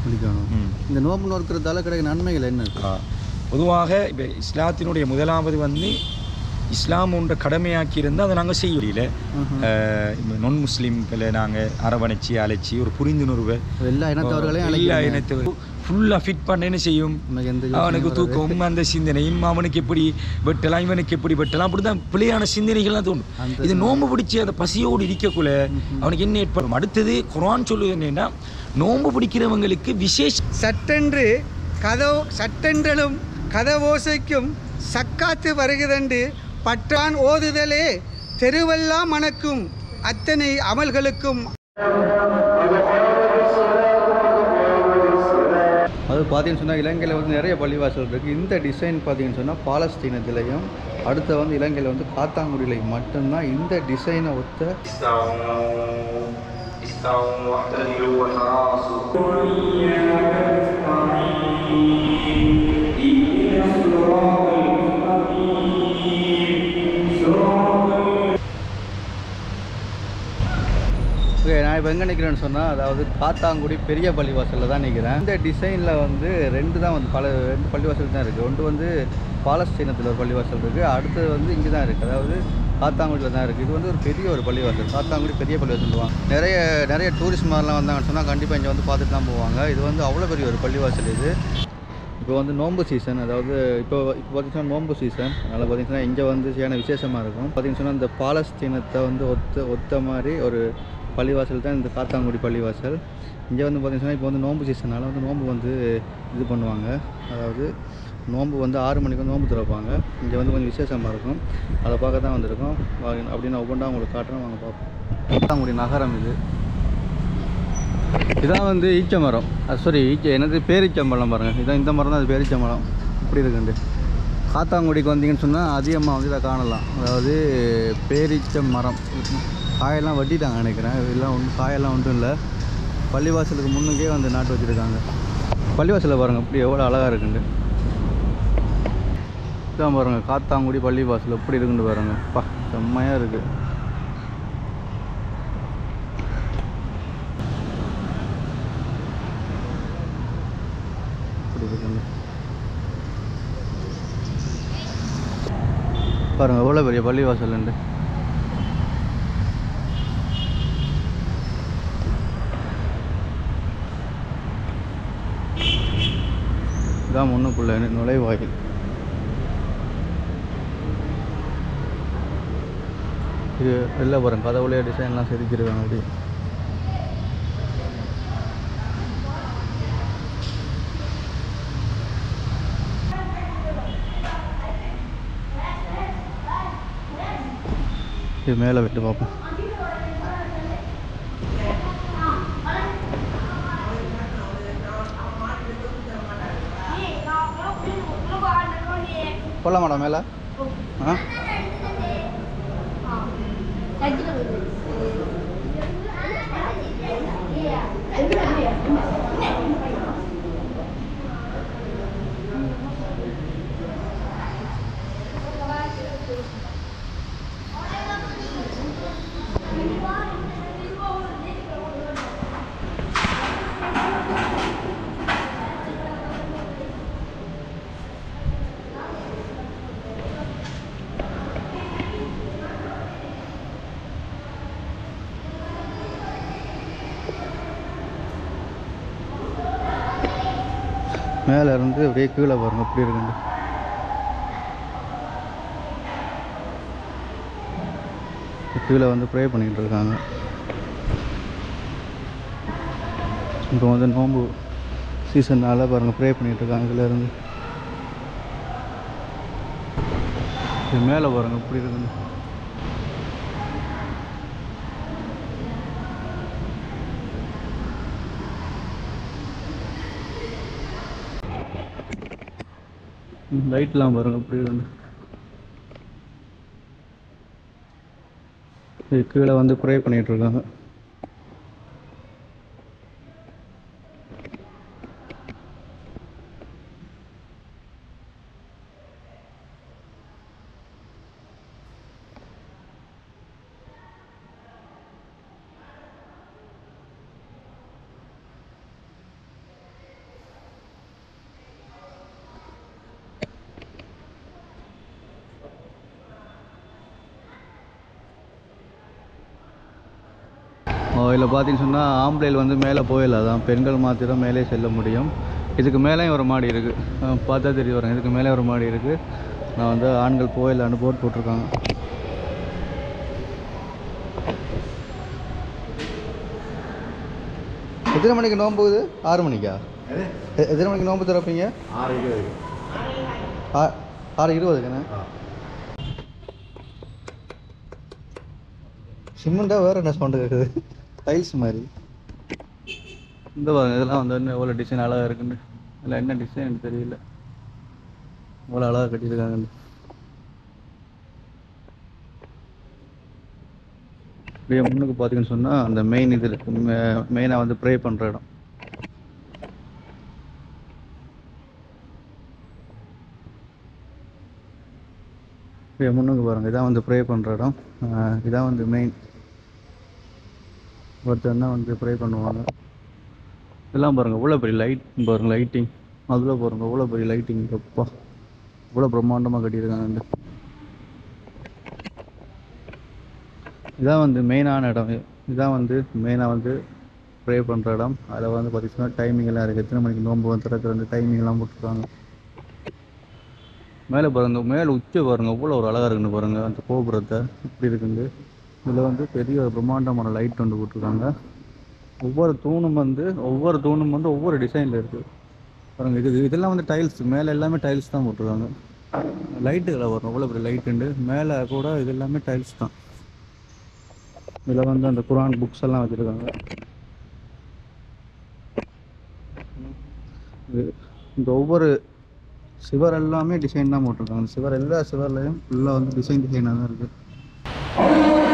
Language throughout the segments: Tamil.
பிடிக்கணும் ம். இந்த நோம்பு நோக்கிறதால கிடைக்கிற நன்மைகள் என்ன இருக்கு ஆ. பொதுவாக இப்போ இஸ்லாத்தினுடைய முதலாவது வந்து இஸ்லாம் ஒன்றை கடமையாக்கி இருந்தால் அதை நாங்கள் செய்ய முடியல நான் முஸ்லீம்களை நாங்கள் அரவணைச்சி அழைச்சி ஒரு புரிந்துணர்வை எல்லா இனத்தவர்களையும் எல்லா அழைக்கிறீங்க. இனத்தவர் ஃபுல்லாக ஃபிட் பண்ண என்ன செய்யும் நமக்கு எந்த அவனுக்கு தூக்கம் அந்த சிந்தனையும் அவனுக்கு எப்படி வெட்டலாம் இவனுக்கு எப்படி வெட்டலாம் அப்படி தான் பிள்ளையான சிந்தனைகள்லாம் தோணும் அந்த இது நோன்பு பிடிச்சி அந்த பசியோடு இருக்கக்குள்ள அவனுக்கு என்ன ஏற்படும் அடுத்தது குரான் சொல்லுவது என்னன்னா நோன்பு பிடிக்கிறவங்களுக்கு விசேஷ சட்டென்று கதவு சட்டென்றலும் கதவோசைக்கும் சக்காத்து வருகிறண்டு பற்றான் ஓதுதலே தெருவெல்லாம் மணக்கும் அத்தனை அமல்களுக்கும் அது பார்த்தீங்கன்னு சொன்னால் இலங்கையில் வந்து நிறைய பள்ளிவாசல் இருக்குது இந்த டிசைன் பார்த்தீங்கன்னு சொன்னால் பாலஸ்தீனத்திலையும் அடுத்து வந்து இலங்கையில் வந்து காத்தாங்குடியிலையும் மட்டும்தான் இந்த டிசைனை ஒத்த ஓகே நான் இப்போ எங்கே நிற்கிறேன்னு சொன்னால் அதாவது காத்தாங்குடி பெரிய பள்ளிவாசலில் தான் நிற்கிறேன் இந்த டிசைனில் வந்து ரெண்டு தான் வந்து பல ரெண்டு பள்ளிவாசல் தான் இருக்குது ஒன்று வந்து பாலஸ்தீனத்தில் ஒரு பள்ளிவாசல் இருக்குது அடுத்தது வந்து இங்கே தான் இருக்குது அதாவது காத்தாங்குடியில் தான் இருக்குது இது வந்து ஒரு பெரிய ஒரு பள்ளிவாசல் காத்தாங்குடி பெரிய பள்ளிவாசல் சொல்லுவாங்க நிறைய நிறைய டூரிஸ்ட் மாதிரிலாம் வந்தாங்கன்னு சொன்னால் கண்டிப்பாக இங்கே வந்து பார்த்துட்டு தான் போவாங்க இது வந்து அவ்வளோ பெரிய ஒரு பள்ளிவாசல் இது இப்போ வந்து நோன்பு சீசன் அதாவது இப்போ இப்போ பார்த்தீங்கன்னா நோன்பு சீசன் அதனால் பார்த்தீங்கன்னா இங்கே வந்து சரியான விசேஷமாக இருக்கும் பார்த்தீங்கன்னா சொன்னா இந்த பாலஸ்தீனத்தை வந்து ஒத்த ஒத்த மாதிரி ஒரு பள்ளிவாசல் தான் இந்த காத்தாங்குடி பள்ளிவாசல் இங்கே வந்து பார்த்தீங்கன்னா இப்போ வந்து நோன்பு சீசனால் வந்து நோன்பு வந்து இது பண்ணுவாங்க அதாவது நோன்பு வந்து ஆறு மணிக்கு வந்து நோன்பு திறப்பாங்க இங்கே வந்து கொஞ்சம் விசேஷமாக இருக்கும் அதை பார்க்க தான் வந்திருக்கோம் வாங்க, அப்படின்னு ஒவ்வொன்றா உங்களுக்கு காட்டுறேன் வாங்க பார்ப்போம் காத்தாங்குடி நகரம் இது இதான் வந்து ஈச்ச மரம் அது சாரி ஈச்ச என்னது பேரிச்சம்பழம் பாருங்கள் இதான் இந்த மரம் தான் அது பேரிச்சம்பழம் இப்படி இருக்குண்டு காத்தாங்குடிக்கு வந்தீங்கன்னு சொன்னால் அதிகமாக வந்து இதை காணலாம் அதாவது பேரிச்ச மரம் காயெல்லாம் வெட்டிட்டாங்க நினைக்கிறேன் இதெல்லாம் ஒன்றும் காயெல்லாம் ஒன்றும் இல்லை பள்ளிவாசலுக்கு முன்னுக்கே வந்து நாட்டு வச்சுருக்காங்க பள்ளிவாசலில் பாருங்கள் இப்படி எவ்வளோ அழகாக இருக்குண்டு இதான் பாருங்கள் காத்தாங்குடி பள்ளிவாசல் எப்படி இருக்குன்னு பாருங்கள் பா செம்மையாக இருக்குது இப்படி இருக்குங்க பாருங்க எவ்வளோ பெரிய பள்ளிவாசல் உண்டு இதான் முன்னுக்குள்ள நுழைவாயில் இது வெளில பாருங்க கதவுலையே டிசைன்லாம் செதுக்கிருக்காங்க அப்படி இது மேலே விட்டு பார்ப்போம் போகலாமாடா மேலே ஆ மேலே இருந்து அப்படியே கீழே பாருங்க எப்படி இருக்குண்டு கீழே வந்து ப்ரே பண்ணிக்கிட்டு இருக்காங்க இப்போ வந்து நோம்பு சீசன்னால பாருங்க ப்ரே பண்ணிட்டு இருக்காங்க இதுல இருந்து இது மேலே பாருங்க எப்படி இருக்குன்னு லைட்லாம் பாருங்க எப்படி இருந்து இது கீழே வந்து ப்ரே பண்ணிட்டு இருக்காங்க இதில் பார்த்தீங்கன்னு சொன்னால் ஆம்பளையில் வந்து மேலே போயிடல அதான் பெண்கள் மாத்திரம் மேலே செல்ல முடியும் இதுக்கு மேலேயும் ஒரு மாடி இருக்குது பார்த்தா தெரிய வரும் இதுக்கு மேலே ஒரு மாடி இருக்குது நான் வந்து ஆண்கள் போயிடலான்னு போர்ட் போட்டிருக்காங்க எத்தனை மணிக்கு நோம்பு போகுது ஆறு மணிக்கா எ- எத்தனை மணிக்கு நோம்பு திறப்பீங்க ஆறு இருபது ஆ- ஆறு இருபதுக்குண்ணே சிமெண்ட்டாக வேறு என்ன சவுண்டு கேட்குது டைல்ஸ் மாதிரி இந்த பாருங்க இதெல்லாம் வந்து இன்னும் எவ்வளோ டிசைன் அழகாக இருக்குன்னு இதில் என்ன டிசைன் எனக்கு தெரியல எவ்வளோ அழகாக கட்டியிருக்காங்கன்னு அப்படியே முன்னுக்கு பார்த்தீங்கன்னு சொன்னால் அந்த மெயின் இது இருக்கு மெயினாக வந்து ப்ரே பண்ணுற இடம் அப்படியே முன்னுக்கு பாருங்கள் இதான் வந்து ப்ரே பண்ணுற இடம் அஹ் இதான் வந்து மெயின் ஒருத்தர் தான் வந்து ப்ரே பண்ணுவாங்க இதெல்லாம் பாருங்கள் இவ்வளோ பெரிய லைட் பாருங்கள் லைட்டிங் அதில் பாருங்கள் இவ்வளோ பெரிய லைட்டிங் எப்பா இவ்வளோ பிரம்மாண்டமாக கட்டியிருக்காங்க வந்து இதான் வந்து மெயினான இடம் இதான் வந்து மெயினாக வந்து ப்ரே பண்ணுற இடம் அதில் வந்து பார்த்தீங்கன்னா டைமிங் எல்லாம் இருக்குது எத்தனை மணிக்கு நோன்பு வந்து திறக்கிற வந்து டைமிங் எல்லாம் போட்டிருக்காங்க மேலே பாருங்க மேலே உச்சி பாருங்க இவ்வளோ ஒரு அழகாக இருக்குன்னு பாருங்க அந்த கோபுரத்தை இப்படி இருக்குது இதில் வந்து பெரிய ஒரு பிரம்மாண்டமான லைட் ஒன்று போட்டிருக்காங்க ஒவ்வொரு தூணும் வந்து ஒவ்வொரு தூணும் வந்து ஒவ்வொரு டிசைனில் இருக்குது பாருங்க இது இதெல்லாம் வந்து டைல்ஸ் மேலே எல்லாமே டைல்ஸ் தான் போட்டிருக்காங்க லைட்டுகளை வரும் இவ்வளோ பெரிய லைட் உண்டு மேலே கூட இது எல்லாமே டைல்ஸ் தான் இதில் வந்து அந்த குரான் புக்ஸ் எல்லாம் வச்சுருக்காங்க இது- இந்த ஒவ்வொரு சிவர் எல்லாமே டிசைன் தான் போட்டிருக்காங்க அந்த சிவர் எல்லா சிவர்லையும் ஃபுல்லாக வந்து டிசைன் டிசைனாக தான் இருக்குது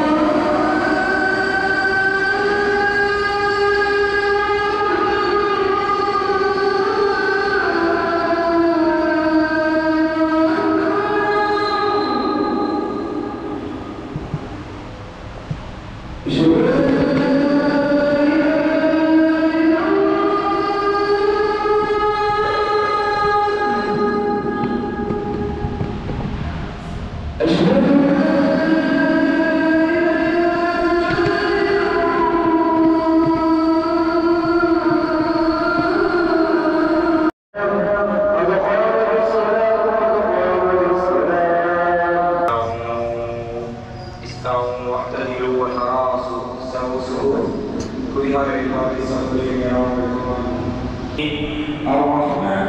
استووا واعتدلوا وتراصوا استووا سهوا كل هذا الإمام يصلي الرحمن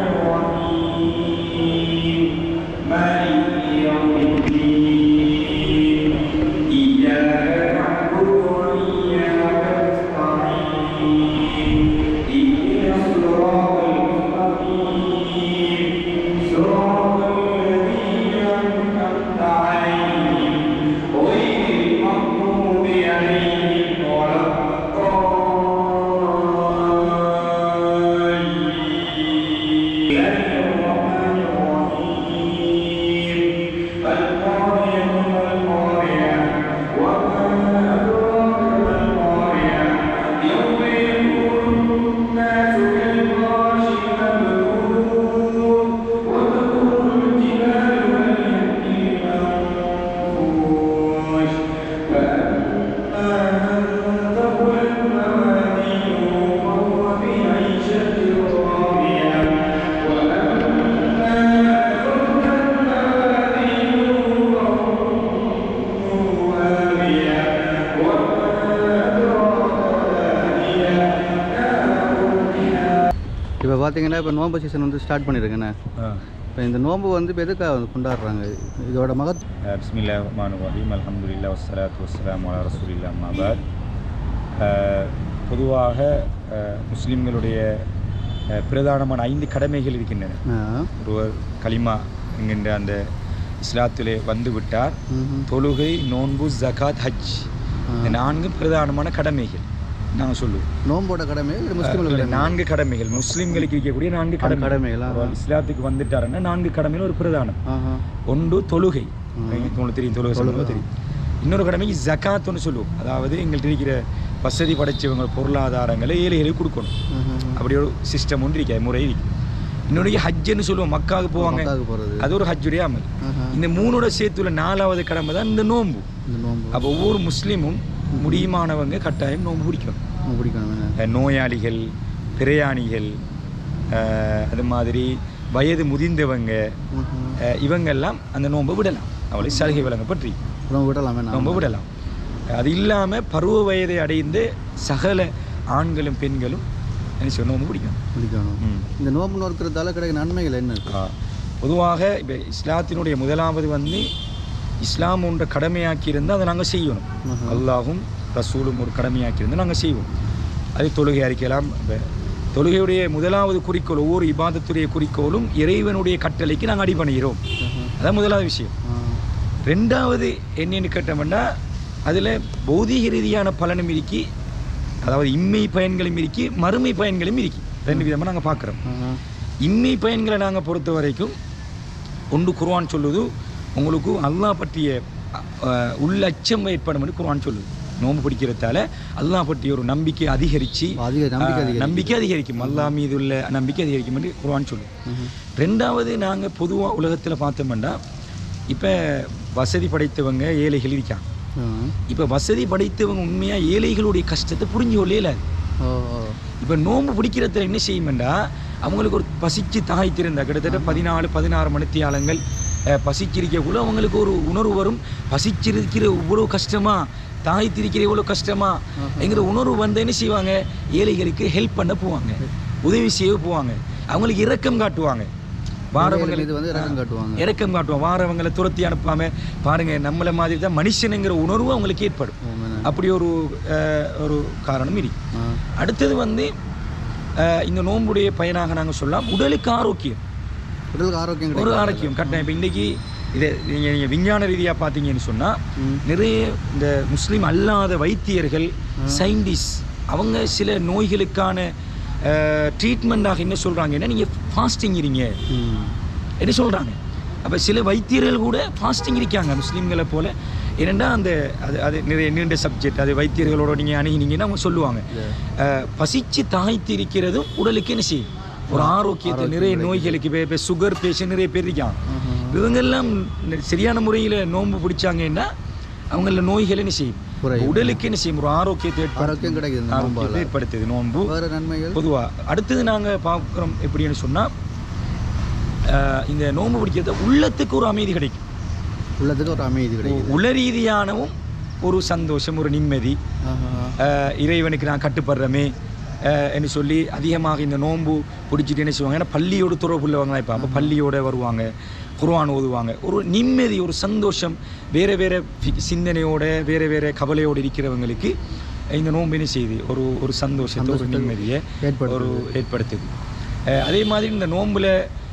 الرحيم مالك يوم الدين إياك نعبد وإياك نستعين اهدنا الصراط المستقيم صراط الذين أنعمت عليهم غير المغضوب عليهم ولا الضالين الرحمن الرحيم القارعة ما القارعة وما أدراك ما القارعة يوم يكون الناس كالفراش المبثوث وتكون الجبال كاليهن المنفوش فأما من ثقلت موازينه فهو في عيشة راضية وأما من خفت موازينه فأمه هاوية وما أدراك ما هي نار இப்போ பார்த்தீங்கன்னா இப்போ நோம்பு சீசன் வந்து ஸ்டார்ட் பண்ணியிருக்கேண்ணே இப்போ இந்த நோம்பு வந்து இப்போ எதுக்காக வந்து கொண்டாடுறாங்க இதோட மகத் بسم الله الرحمن الرحيم الحمد لله والصلاة والسلام على رسول الله أما بعد பொதுவாக அஹ், முஸ்லிம்களுடைய அஹ், பிரதானமான ஐந்து கடமைகள் இருக்கின்றன ஆ. ஒருவர் கலிமா என்கின்ற அந்த இஸ்லாத்திலே வந்து விட்டார் ம்ஹும். தொழுகை நோன்பு ஜகாத் ஹஜ் இந்த நான்கு பிரதானமான கடமைகள் நாங்கள் சொல்லுவோம் நோம்போட கடமை இது முஸ்லிம்களுக்கு இல்லை, கடமை. நான்கு கடமைகள் முஸ்லிம்களுக்கு இருக்கக்கூடிய நான்கு அந்த கடமை கடமைகளா? ஒருவர் இஸ்லாத்துக்கு வந்துட்டாருன்னா நான்கு கடமைகள் ஒரு பிரதானம் ஆஹா. ஒன்று தொழுகை ம். உங்களுக்கு தெரியும் தொழுகை சொல்லுவது தெரியும் இன்னொரு கடமைக்கு ஜக்காத்துன்னு சொல்லுவோம் அதாவது எங்கள்கிட்ட இருக்கிற வசதி படைச்சவங்க பொருளாதாரங்களை ஏழைகளுக்கு கொடுக்கணும் ம்ஹும். அப்படி ஒரு சிஸ்டம் ஒன்று இருக்கு முறை இருக்கு இன்னொரு ஹஜ்ஜுன்னு சொல்லுவோம் மக்காவுக்கு போவாங்க மக்காவுக்கு போகிறது அது ஒரு ஹஜ்ஜுடைய அமல் ஆஹா. இந்த மூணோட சேர்த்துல நாலாவது கடமை தான் இந்த நோன்பு இந்த நோம்பு அப்போ ஒவ்வொரு முஸ்லீமும் முடியுமானவங்க கட்டாயம் நோன்பு பிடிக்கணும் ரொம்ப பிடிக்கணும் என்ன? அஹ் நோயாளிகள் பிரயாணிகள் அஹ் அது மாதிரி வயது முதிர்ந்தவங்க ம்ஹும். அஹ் இவங்கெல்லாம் அந்த நோன்பை விடலாம் அவளை சலுகை வழங்கப்பற்றி ரொம்ப விடலாமே நோன்பை விடலாம் அது இல்லாமல் பருவ வயதை அடைந்து சகல ஆண்களும் பெண்களும் என்ன செய்யணும் நோன்பு பிடிக்கணும் பிடிக்கணும் ம். இந்த நோம்பு நோக்கிறதால கிடைக்க நன்மைகள் என்ன இருக்கு ஆ. பொதுவாக இப்போ இஸ்லாத்தினுடைய முதலாவது வந்து இஸ்லாம் ஒன்றை கடமையாக்கி இருந்தால் அதை நாங்கள் செய்யணும் ஆஹா. அல்லாஹும் ரசூலும் ஒரு கடமையாக்கி இருந்தால் நாங்கள் செய்வோம் அது தொழுகை அறிக்கலாம் இப்ப தொழுகையுடைய முதலாவது குறிக்கோள் ஒவ்வொரு இபாதத்துடைய குறிக்கோளும் இறைவனுடைய கட்டளைக்கு நாங்கள் அடிபணிகிறோம் ஆஹா. அதான் முதலாவது விஷயம் ஆ. ரெண்டாவது என்னன்னு கேட்டோம்னா அதில் பௌதீக ரீதியான பலனும் இருக்கி அதாவது இம்மை பயன்களும் இருக்கி மறுமை பயன்களும் இருக்கி ரெண்டு விதமாக நாங்கள் பார்க்குறோம் ஆஹா. இம்மை பயன்களை நாங்கள் பொறுத்த வரைக்கும் ஒன்று குர்ஆன் சொல்லுது உங்களுக்கு அல்லாஹ் பற்றிய அஹ், உள்ளச்சம் ஏற்படும் குர்ஆன் சொல்லுது நோன்பு பிடிக்கிறதால அல்லாஹ் பற்றிய ஒரு நம்பிக்கை அதிகரித்து அதிக நம்பிக்கை அதிகம் நம்பிக்கை அதிகரிக்கும் அல்லாஹ் மீது உள்ள நம்பிக்கை அதிகரிக்கும் என்று குர்ஆன் சொல்லுது ம்ஹும். ரெண்டாவது நாங்கள் பொதுவாக உலகத்தில் பார்த்தோம்னா இப்போ வசதி படைத்தவங்க ஏழைகள் இருக்காங்க ஆ. இப்போ வசதி படைத்தவங்க உண்மையாக ஏழைகளுடைய கஷ்டத்தை புரிஞ்சு கொள்ளையில ஓ ஓ. இப்போ நோன்பு பிடிக்கிறதுல என்ன செய்யுமெண்டா அவங்களுக்கு ஒரு பசிச்சு தாய்த்திருந்தா கிட்டத்தட்ட பதினாலு பதினாறு மணித்தியாலங்கள் அஹ், பசிச்சிருக்கக்குள்ள அவங்களுக்கு ஒரு உணர்வு வரும் பசிச்சிருக்கிற இவ்வளோ கஷ்டமா தாய்த்திருக்கிற இவ்வளோ கஷ்டமா என்கிற உணர்வு வந்து என்ன செய்வாங்க ஏழைகளுக்கு ஹெல்ப் பண்ண போவாங்க உதவி செய்ய போவாங்க அவங்களுக்கு இரக்கம் காட்டுவாங்க வாரவங்களை இது வந்து ரகம் காட்டுவாங்க இரக்கம் காட்டுவாங்க வாரவங்களை துரத்தி அனுப்பாம பாருங்க நம்மள மாதிரி தான் மனுஷனுங்கிற உணர்வு அவங்களுக்கு ஏற்படும் ஆமாண்ணே. அப்படி ஒரு அஹ், ஒரு காரணம் இருக்கு ஆ. அடுத்தது வந்து அஹ், இந்த நோன்புடைய பயனாக நாங்கள் சொல்லலாம் உடலுக்கு ஆரோக்கியம் உடலுக்கு ஆரோக்கியம் ஒரு கிடைக்கும் ஆரோக்கியம் கட்டாயம் இப்போ இன்றைக்கி இதை நீங்கள் நீங்கள் விஞ்ஞான ரீதியாக பார்த்தீங்கன்னு சொன்னால் ம். நிறைய இந்த முஸ்லீம் அல்லாத வைத்தியர்கள் சயின்டிஸ்ட் அவங்க சில நோய்களுக்கான ட்ரீட்மெண்ட்டாக என்ன சொல்கிறாங்கன்னா நீங்கள் ஃபாஸ்டிங் இருங்க ம். என்ன சொல்கிறாங்க அப்போ சில வைத்தியர்கள் கூட ஃபாஸ்டிங் இருக்காங்க முஸ்லீம்களை போல ஏனெண்டா அந்த அது அது நிறைய நீண்ட சப்ஜெக்ட் அது வைத்தியர்களோட நீங்கள் அணுகினீங்கன்னா அவங்க சொல்லுவாங்க அஹ், பசிச்சு தாய்த்து இருக்கிறதும் உடலுக்கு என்ன செய்யும் ஒரு ஆரோக்கியத்தை நிறைய நோய்களுக்கு இப்போ இப்போ சுகர் பேஷண்ட் நிறைய பேர் இருக்காங்க ம்ஹும். இவங்கெல்லாம் சரியான முறையில் நோன்பு பிடிச்சாங்கன்னா அவங்கள நோய்கள் என்ன செய்யும் குறையும். உடலுக்கு என்ன செய்யும் ஒரு ஆரோக்கியத்தை ஏற்படுத்தும். ஆரோக்கியம் கிடைக்குது இந்த ஆரோக்கியத்தை நோம்பால ஏற்படுத்துது நோன்பு வேறு நன்மைகள் பொதுவாக அடுத்தது நாங்கள் பார்க்குறோம் எப்படின்னு சொன்னால் இந்த நோன்பு பிடிக்கிறது உள்ளத்துக்கு ஒரு அமைதி கிடைக்கும் உள்ளத்துக்கு ஒரு அமைதி கிடைக்குது உள ரீதியானவும் ஒரு சந்தோஷம் ஒரு நிம்மதி ஆஹா. அஹ், இறைவனுக்கு நான் கட்டுப்படுறமே அஹ், என்று சொல்லி அதிகமாக இந்த நோன்பு பிடிச்சிட்டு என்ன செய்வாங்க ஏன்னா பள்ளியோடு தொடர்பு உள்ளவங்க இப்போ அப்போ பள்ளியோட வருவாங்க குர்ஆன் ஓதுவாங்க ஒரு நிம்மதி ஒரு சந்தோஷம் வேறு வேறு சிந்தனையோட வேறு வேறு கவலையோடு இருக்கிறவங்களுக்கு இந்த நோன்பு என்ன செய்யுது ஒரு ஒரு சந்தோஷத்தை ஒரு நிம்மதியை ஏற்படுத்துது. ஒரு ஏற்படுத்துது அஹ், அதே மாதிரி இந்த நோம்பில்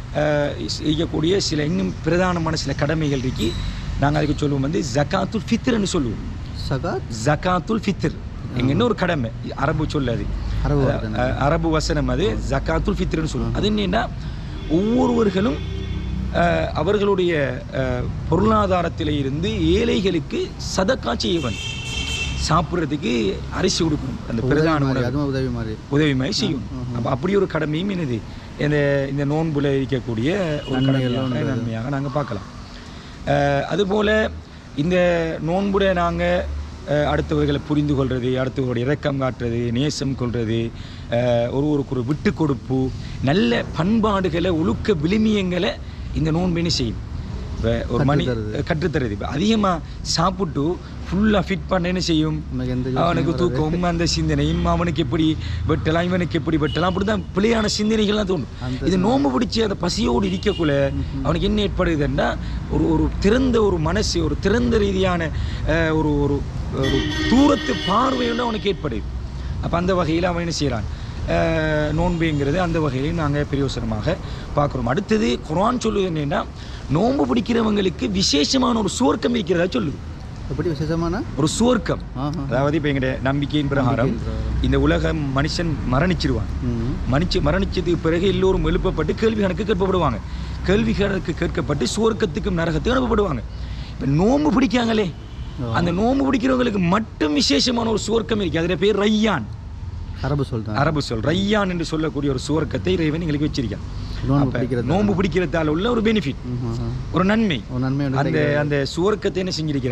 செய்யக்கூடிய சில இன்னும் பிரதானமான சில கடமைகள் இருக்கு நாங்கள் அதுக்கு சொல்லுவோம் வந்து ஜக்காத்துல் ஃபித்ர்னு சொல்லுவோம் சகாத் ஜக்காத்துல் ஃபித்ர் எங்க என்ன ஒரு கடமை அரபு சொல்ல அது அரபு வார்த்தை அஹ், அரபு வசனம் அது ஜக்காத்துல் ஃபித்ர்னு சொல்லுவோம் அது என்னன்னா ஒவ்வொருவர்களும் அஹ், அவர்களுடைய அஹ், பொருளாதாரத்திலே இருந்து ஏழைகளுக்கு சதக்கா செய்ய வேண்டும் சாப்பிட்றதுக்கு அரிசி கொடுக்கணும் அந்த பிரதான மாதிரி, உணவு அதுவும் உதவி மாதிரி உதவி மாதிரி செய்யும் அப்போ அப்படி ஒரு கடமையும் என்னது இந்த இந்த நோன்புல இருக்கக்கூடிய ஒரு கடமையாக நன்மையாக நாங்கள் பார்க்கலாம் அஹ், அதுபோல் இந்த நோன்புல நாங்கள் அடுத்தவர்களை புரிந்து கொள்வது அடுத்தவர்களுடைய இரக்கம் காட்டுறது நேசம் கொள்வது அஹ், ஒருவருக்கு ஒரு விட்டு கொடுப்பு நல்ல பண்பாடுகளை ஒழுக்க விழுமியங்களை இந்த நோன்பு என்ன செய்யும் இப்போ ஒரு மணி கற்றுத்தருது. கற்றுத்தருது இப்போ அதிகமாக சாப்பிட்டு ஃபுல்லாக ஃபிட் பண்ண என்ன செய்யும் நமக்கு எந்த அவனுக்கு தூக்கம் அந்த சிந்தனையும் அவனுக்கு எப்படி வெட்டலாம் இவனுக்கு எப்படி வெட்டலாம் அப்படிதான் பிள்ளையான சிந்தனைகள்லாம் தோணும் அந்த இது நோன்பு பிடிச்சி அந்த பசியோடு இருக்கக்குள்ள அவனுக்கு என்ன ஏற்படுதுன்னா ஒரு ஒரு திறந்த ஒரு மனசு ஒரு திறந்த ரீதியான அஹ், ஒரு ஒரு ஒரு தூரத்து பார்வையோட அவனுக்கு ஏற்படுது அப்போ அந்த வகையில் அவன் என்ன செய்கிறான் நோன்புங்கிறது அந்த வகையில் நாங்கள் பிரயோசனமாக பார்க்குறோம் அடுத்தது குர்ஆன் சொல்லுது என்னன்னா நோன்பு பிடிக்கிறவங்களுக்கு விசேஷமான ஒரு சுவர்க்கம் இருக்கிறதா சொல்லுது எப்படி விசேஷமான ஒரு சுவர்க்கம் ஆஹா. அதாவது இப்போ எங்களுடைய நம்பிக்கையின் பிரகாரம் இந்த உலகம் மனுஷன் மரணிச்சிருவான் ம். மன்னிச்சு மரணிச்சதுக்கு பிறகு எல்லோரும் எழுப்பப்பட்டு கேள்வி கணக்கு கேட்கப்படுவாங்க கேள்வி கணக்கு கேட்கப்பட்டு சுவர்க்கத்துக்கும் நரகத்துக்கும் அனுப்பப்படுவாங்க இப்போ நோன்பு பிடிக்காங்களே அந்த நோன்பு பிடிக்கிறவங்களுக்கு மட்டும் விசேஷமான ஒரு சுவர்க்கம் இருக்கு அதில் பேர் ரையான் அரபு சொல்லிட்டாங்க அரபு சொல் ரையான் என்று சொல்லக்கூடிய ஒரு சுவர்க்கத்தை இறைவன் எங்களுக்கு வச்சிருக்கான் நோன்பு அப்ப பிடிக்கிறது நோன்பு பிடிக்கிறதால உள்ள ஒரு பெனிஃபிட் ம், ஆஹா. ஒரு நன்மை ஒரு நன்மை ஒன்று அந்த அந்த சுவர்க்கத்தை என்ன செஞ்சிருக்கிறான்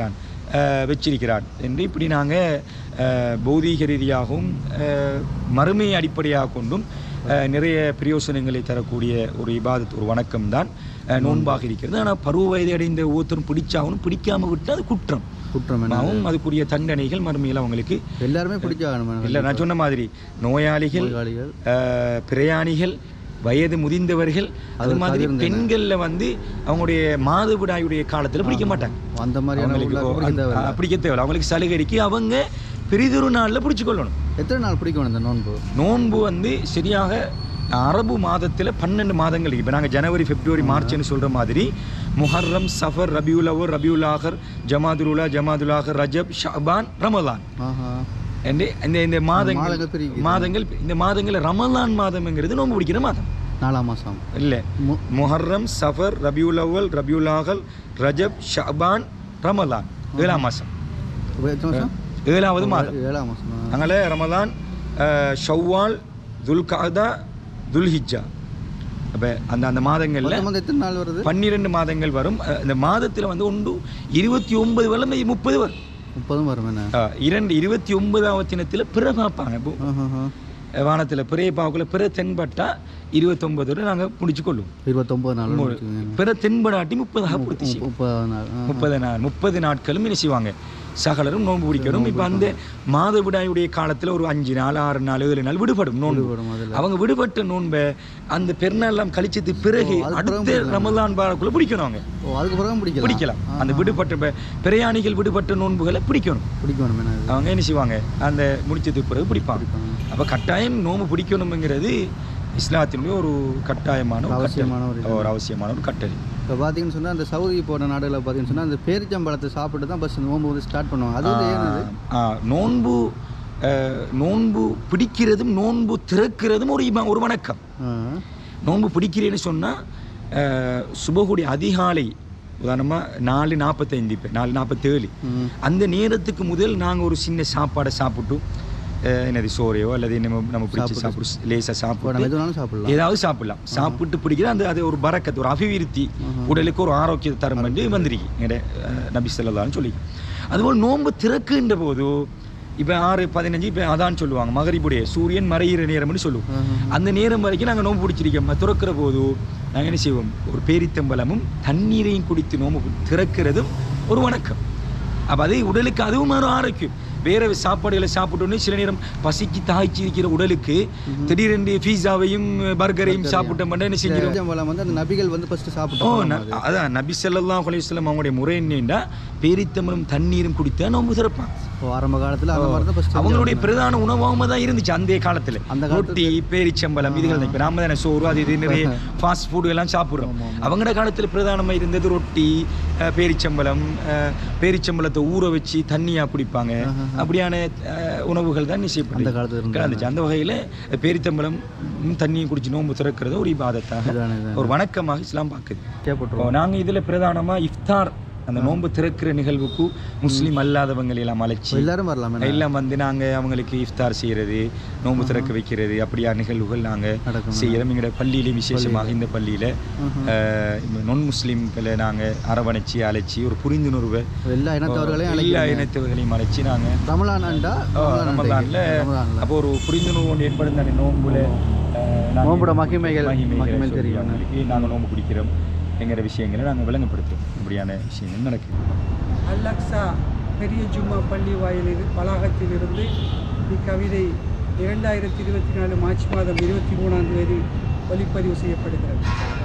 அஹ், வச்சிருக்கிறார் என்று இப்படி நாங்கள் பௌதீக ரீதியாகவும் அஹ், மறுமையை அடிப்படையாக கொண்டும் அஹ், நிறைய பிரயோசனங்களை தரக்கூடிய ஒரு இபாதத் ஒரு வணக்கம் தான் அஹ், நோன்பாக இருக்கிறது ஆனால் பருவ வயதை அடைந்த ஒவ்வொருத்தரும் பிடிச்சாகணும் பிடிக்காம விட்டு அது குற்றம் குற்றம் என்ன ஆகும் அதுக்குரிய தண்டனைகள் மறுமையில் அவங்களுக்கு எல்லாருமே பிடிச்சாகணும் இல்லை நான் சொன்ன மாதிரி நோயாளிகள் நோயாளிகள் அஹ், பிரயாணிகள் வயது முதிர்ந்தவர்கள் அது மாதிரி பெண்கள்ல வந்து அவங்களுடைய மாதவிடாயுடைய காலத்துல பிடிக்க மாட்டாங்க அந்த மாதிரியான அவங்களுக்கு உள்ள ஓ, பிடிக்க அந்த- தேவையில்ல. அஹ், பிடிக்க தேவையில்ல அவங்களுக்கு சலுகைக்கு அவங்க பெரிதொரு நாள்ல பிடிச்சு கொள்ளணும் எத்தனை நாள் பிடிக்கணும் இந்த நோன்பு நோன்பு வந்து சரியாக அரபு மாதத்தில் பன்னெண்டு மாதங்கள் இப்போ நாங்கள் ஜனவரி பிப்ரவரி மார்ச்னு சொல்கிற மாதிரி முஹர்ரம் சஃபர் ரபியுல் அவர் ரபியுல் ஆஹர் ஜமாதுலுலா ஜமாதுல் ரஜப் ஷாபான் ரமலான் ஆஹா என்று இந்த இந்த மாதங்கள் மாதங்கள் பிரிக்குது. மாதங்கள் இந்த மாதங்கள் ரமலான் மாதம்ங்கிறது நோன்பு பிடிக்கிற மாதம் நாலாம் மாதம் இல்லை மு- முஹர்ரம் சஃபர் ரபியுல் அவ்வல் ரபியுல் ஆகல் ரஜப் ஷாபான் ரமலான் ஏழாம் மாதம் இப்ப எத்தனை மாதம் ஏழாவது மாதம் ஏழாம் மாதம் அதனால் ரமலான் அஹ், ஷவ்வால் துல்காதா துல்ஹிஜ்ஜா அப்போ அந்த அந்த மாதங்களில் மொத்தம் வந்து எத்தனை நாள் வருது பன்னிரெண்டு மாதங்கள் வரும் அஹ், இந்த மாதத்தில் வந்து ஒன்று இருபத்தி ஒன்பது வரும் முப்பது வரும் முப்பதும் வரும் என்ன அஹ், இரண்டு இருபத்தி ஒன்பதாம் தினத்தில் பிற பார்ப்பாங்க இப்போ ஆஹா வானத்தில் பிறைய பார்க்கல பிற தென்பட்டா இருபத்தொன்பதோட நாங்கள் முடிச்சு கொள்ளுவோம் இருபத்தொம்பது நாள் முடிச்சுக்கோங்க. பிற தென்படாட்டி முப்பதாக பூர்த்தி செய்யும் முப்பது நாள் ஆ. முப்பது நாள் முப்பது நாட்களும் என்ன செய்வாங்க சகலரும் நோன்பு பிடிக்கணும் இப்போ அந்த மாதவிடாயுடைய காலத்தில் ஒரு அஞ்சு நாள் ஆறு நாள் ஏழு நாள் விடுபடும் நோன்பு விடுபடும் அதுல. அவங்க விடுபட்ட நோன்பை அந்த பெருநாள்லாம் கழிச்சது பிறகு அடுத்த ரமலான் பாரக்குள்ள பிடிக்கணும் அவங்க ஓ அதுக்கு பிறகு பிடிக்கலாம் பிடிக்கலாம் அந்த விடுபட்ட ப- பிரயாணிகள் விடுபட்ட நோன்புகளை பிடிக்கணும் பிடிக்கணும் என்ன இது? அவங்க என்ன செய்வாங்க அந்த முடிச்சதுக்கு பிறகு பிடிப்பாங்க அப்போ கட்டாயம் நோன்பு பிடிக்கணுங்கிறது இஸ்லாத்தினுடைய ஒரு கட்டாயமான ஒரு அவசியமான ஒரு கட்டளை. ஒரு அவசியமான ஒரு கட்டளை இப்போ பார்த்தீங்கன்னு சொன்னால் அந்த சவுதி போன நாடுகளில் பார்த்தீங்கன்னு சொன்னால் அந்த பேரிச்சம்பழத்தை சாப்பிட்டு தான் பஸ் நோம்பு வந்து ஸ்டார்ட் பண்ணுவாங்க அது வந்து ஏனது ஆ, நோன்பு அஹ், நோன்பு பிடிக்கிறதும் நோன்பு திறக்கிறதும் ஒரு இப- ஒரு வணக்கம் ஆ. நோன்பு பிடிக்கிறேன்னு சொன்னால் சுபகுடி அதிகாலை உதாரணமாக நாலு நாற்பத்தைந்து இப்போ நாலு நாற்பத்தேழு ம். அந்த நேரத்துக்கு முதல் நாங்கள் ஒரு சின்ன சாப்பாடை சாப்பிட்டு அஹ், என்னது சோறையோ அல்லது நம்ம நம்ம பிடிச்சி சாப்பிட்டு லேசாக இப்போ சாப்பிட்டு நம்ம எது வேணாலும் சாப்பிடலாம் ஏதாவது சாப்பிடலாம் சாப்பிட்டு பிடிக்கிற அந்த அது ஒரு பரக்கத்து ஒரு அபிவிருத்தி உடலுக்கு ஒரு ஆரோக்கியத்தை தரும் என்று வந்திருக்கு எங்கட அஹ், நபி சொல்லலாம்னு சொல்லி அதுபோல் நோன்பு திறக்குன்ற போது இப்போ ஆறு பதினஞ்சு இப்போ அதான் சொல்லுவாங்க மகரிபுடைய சூரியன் மறையிற நேரம்னு சொல்லுவோம் அந்த நேரம் வரைக்கும் நாங்கள் நோன்பு பிடிச்சிருக்கோம் திறக்கிற போது நாங்கள் என்ன செய்வோம் ஒரு பேரித்தம்பலமும் தண்ணீரையும் குடித்து நோன்பு திறக்கிறதும் ஒரு வணக்கம் அப்போ அது உடலுக்கு அதுவும் ஒரு ஆரோக்கியம் வேற சாப்பாடுகளை சாப்பிட்டோன்னே சில நேரம் பசிக்கு தாய்ச்சி இருக்கிற உடலுக்கு திடீரென்று பீஸாவையும் பர்கரையும் சாப்பிட்டோம்னா என்ன செஞ்சிடும் பேரிச்சம்பழம் வந்து அந்த நபிகள் வந்து ஃபஸ்ட்டு ஓ சாப்பிட்டோம் ந- அதான் நபி ஸல்லல்லாஹு அலைஹி வஸல்லம் அவங்களுடைய முறை என்னன்னா பேரித்தம்பளும் தண்ணீரும் குடித்தா நோன்பு திறப்பான் இப்போ ஆரம்ப காலத்தில் அந்த மாதிரி தான் ஃபஸ்ட்டு அவங்களுடைய பிரதான உணவாகவும் தான் இருந்துச்சு அந்த காலத்துல அந்த ரொட்டி பேரிச்சம்பழம் இதுகள் தான் இப்போ நாம தானே சோறு அது இது நிறைய ஃபாஸ்ட் ஃபுட் எல்லாம் சாப்பிட்றோம் அவங்களோட காலத்துல பிரதானமா இருந்தது ரொட்டி அஹ், பேரிச்சம்பழம் அஹ், பேரிச்சம்பழத்தை ஊற வச்சு தண்ணியா குடிப்பாங்க அப்படியான அஹ், உணவுகள் தான் நிச்சயப்பட்டு அந்த காலத்துல இருந்தது. இருந்துச்சு அந்த வகையில பேரிச்சம்பழம் ம், தண்ணியும் குடிச்சு நோன்பு திறக்கிறது ஒரு இபாதத்தாக இதான இது. ஒரு வணக்கமாக இஸ்லாம் பார்க்குது கேட்பட்டுருவோம் இப்போ நாங்க இதுல பிரதானமா இஃப்தார் அந்த நோன்பு திறக்கிற நிகழ்வுக்கு முஸ்லீம் அல்லாதவங்களை எல்லாம் அழைச்சி எல்லாரும் வரலாம் என்ன? எல்லாம் வந்து நாங்க அவங்களுக்கு இஃப்தார் செய்யறது நோன்பு திறக்க வைக்கிறது அப்படியா நிகழ்வுகள் நாங்க நடக்கும். செய்யறோம் எங்களோட பள்ளியிலே விசேஷமாக இந்த பள்ளியில அஹ், இந்த நொன் முஸ்லீம்களை நாங்க அரவணைச்சு அழைச்சி ஒரு புரிந்துணர்வை எல்லா இனத்தவர்களையும் எல்லா அழைக்கிறீங்க இனத்தவர்களையும் அழைச்சி நாங்க ரமலான் அண்டா ரமலான் ரமலான்ல ரமலான்ல அப்போ ஒரு புரிந்துணர்வு ஒன்று ஏற்படும் தானே நோன்புல அஹ், நாங்க நோன்போட மகிமைகள், மகிமைகளை மகிமைகள் சொல்லி தெரியும். அவங்களுக்கு நாங்க நோன்பு பிடிக்கிறோம் என்கிற விஷயங்களை நாங்க விளங்கப்படுத்துறோம் இப்படியான விஷயங்கள் நடக்குது அல்லக்ஸா பெரிய ஜும்மா பள்ளி வாயிலில் வளாகத்திலிருந்து இக்கவிதை இரண்டாயிரத்தி இருபத்தி நாலு மார்ச் மாதம் இருபத்தி மூணாம் தேதி ஒளிப்பதிவு செய்யப்படுகிறது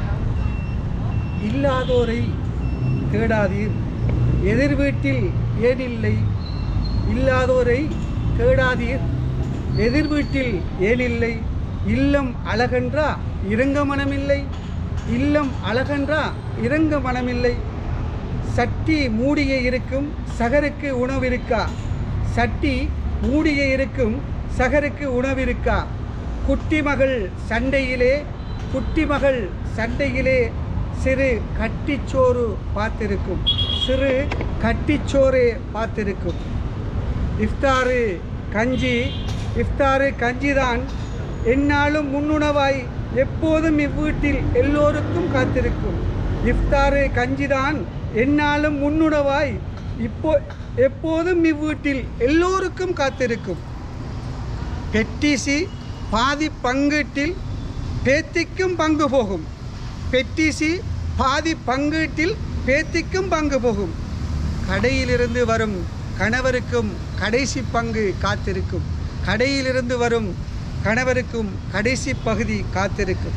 இல்லாதோரை தேடாதீர் எதிர் வீட்டில் ஏனில்லை இல்லாதோரை தேடாதீர் எதிர் வீட்டில் ஏனில்லை இல்லம் அழகன்றா இறங்க மனமில்லை இல்லம் அழகன்றா இறங்க மனமில்லை சட்டி மூடிய இருக்கும் சகருக்கு உணவிருக்கா சட்டி மூடிய இருக்கும் சகருக்கு உணவிருக்கா குட்டி மகள் சண்டையிலே குட்டி மகள் சண்டையிலே சிறு கட்டிச்சோறு பார்த்திருக்கும் சிறு கட்டிச்சோறு பார்த்திருக்கும் இஃப்தாரு கஞ்சி இஃப்தாரு கஞ்சிதான் எந்நாளும் முன்னுணவாய் எப்போதும் இவ்வீட்டில் எல்லோருக்கும் காத்திருக்கும் இஃப்தாரு கஞ்சிதான் எந்நாளும் முன்னுணவாய் இப்போ எப்போதும் இவ்வீட்டில் எல்லோருக்கும் காத்திருக்கும் பெட்டிசி பாதி பங்கீட்டில் பேத்திக்கும் பங்கு போகும் பெட்டிசி பாதி பங்கீட்டில் பேத்திக்கும் பங்கு போகும் கடையிலிருந்து வரும் கணவருக்கும் கடைசி பங்கு காத்திருக்கும் கடையிலிருந்து வரும் கணவருக்கும் கடைசி பகுதி காத்திருக்கும்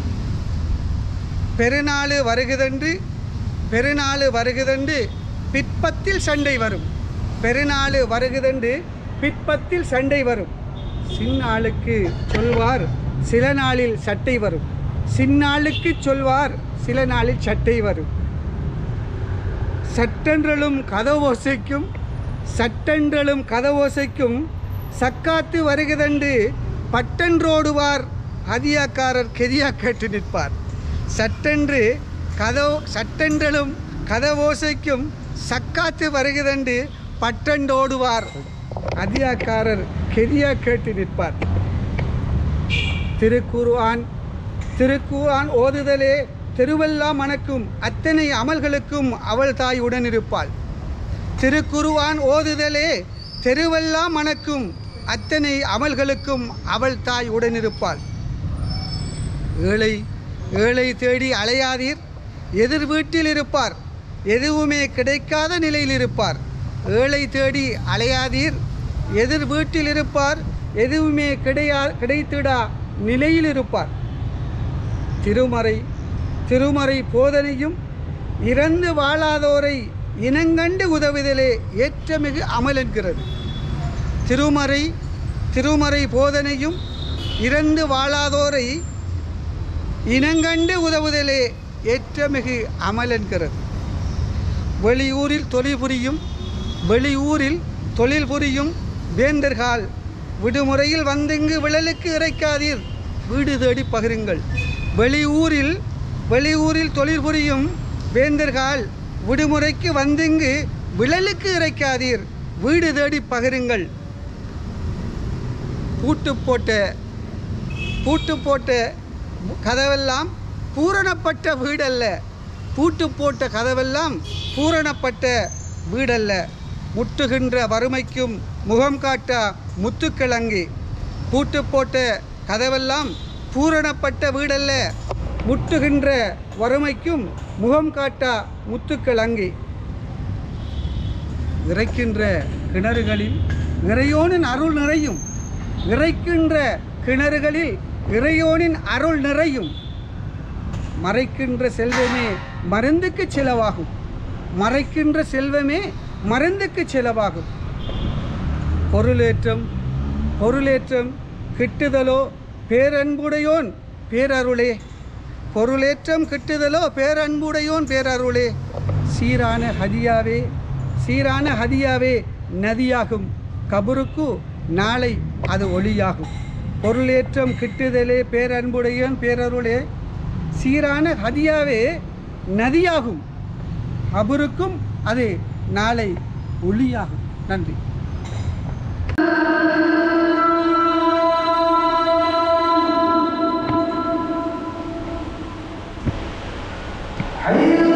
பெருநாள் வருகுதன்று பெருநாள் வருகுதன்று பிற்பத்தில் சண்டை வரும் பெருநாள் வருகுதன்று பிற்பத்தில் சண்டை வரும் சின்னாளுக்கு சொல்வார் சில நாளில் சட்டை வரும் சின்னாளுக்கு சொல்வார் சில நாளில் சட்டை வரும் சட்டென்றலும் கதவோசைக்கும் சட்டென்றலும் கதவோசைக்கும் சக்காத்து வருகுதண்டு பட்டென்றோடுவார் அதியாக்காரர் கெதியா கேட்டு நிற்பார் சட்டென்று கதவு சட்டென்றலும் கதவோசைக்கும் சக்காத்து வருகுதண்டு பட்டண்டோடுவார் அதியாக்காரர் கெதியா கேட்டு நிற்பார் திருக்குர்ஆன் திருக்குர்ஆன் ஓதுதலே தெருவெல்லாம் மணக்கும் அத்தனை அமல்களுக்கும் அவள் தாய் உடன் இருப்பாள் திருக்குருவான் ஓதுதலே தெருவெல்லாம் மணக்கும் அத்தனை அமல்களுக்கும் அவள் தாய் உடனிருப்பாள் ஏழை ஏழை தேடி அலையாதீர் எதிர் வீட்டில் இருப்பார் எதுவுமே கிடைக்காத நிலையில் இருப்பார் ஏழை தேடி அலையாதீர் எதிர் வீட்டில் இருப்பார் எதுவுமே கிடையா கிடைத்திடா நிலையில் இருப்பார் திருமறை திருமறை போதனையும் இறந்து வாழாதோரை இனங்கண்டு உதவுதலே ஏற்றமிகு அமல் என்கிறது திருமறை திருமறை போதனையும் இறந்து வாழாதோரை இனங்கண்டு உதவுதலே ஏற்றமிகு அமல் என்கிறது வெளியூரில் தொழில் புரியும் வெளியூரில் தொழில் புரியும் வேந்தர்கள் விடுமுறையில் வந்திங்கு விழலுக்கு இறைக்காதீர் வீடு தேடி பகிருங்கள் வெளியூரில் வெளியூரில் தொழில் புரியும் வேந்தர்கள் விடுமுறைக்கு வந்திங்கு விழலுக்கு இறைக்காதீர் வீடு தேடி பகிருங்கள் பூட்டு போட்ட பூட்டு போட்ட கதவெல்லாம் பூரணப்பட்ட வீடல்ல பூட்டு போட்ட கதவெல்லாம் பூரணப்பட்ட வீடல்ல முட்டுகின்ற வறுமைக்கும் முகம் காட்டா முத்துக்கிழங்கு பூட்டு போட்ட கதவெல்லாம் பூரணப்பட்ட வீடல்ல முட்டுகின்ற வறுமைக்கும் முகம் காட்டா முத்துக்கிழங்கு இறைக்கின்ற கிணறுகளில் இறையோனின் அருள் நிறையும் இறைக்கின்ற கிணறுகளில் இறையோனின் அருள் நிறையும் மறைக்கின்ற செல்வமே மருந்துக்கு செலவாகும் மறைக்கின்ற செல்வமே மருந்துக்கு செலவாகும் பொருளேற்றம் பொருளேற்றம் கிட்டுதலோ பேரன்புடையோன் பேரருளே பொருளேற்றம் கிட்டுதலோ பேரன்புடையோன் பேரருளே சீரான ஹதியாவே சீரான ஹதியாவே நதியாகும் கபருக்கு நாளை அது ஒளியாகும் பொருளேற்றம் கிட்டுதலே பேரன்புடையோன் பேரருளே சீரான ஹதியாவே நதியாகும் அபருக்கும் அது நாளை ஒளியாகும் நன்றி حي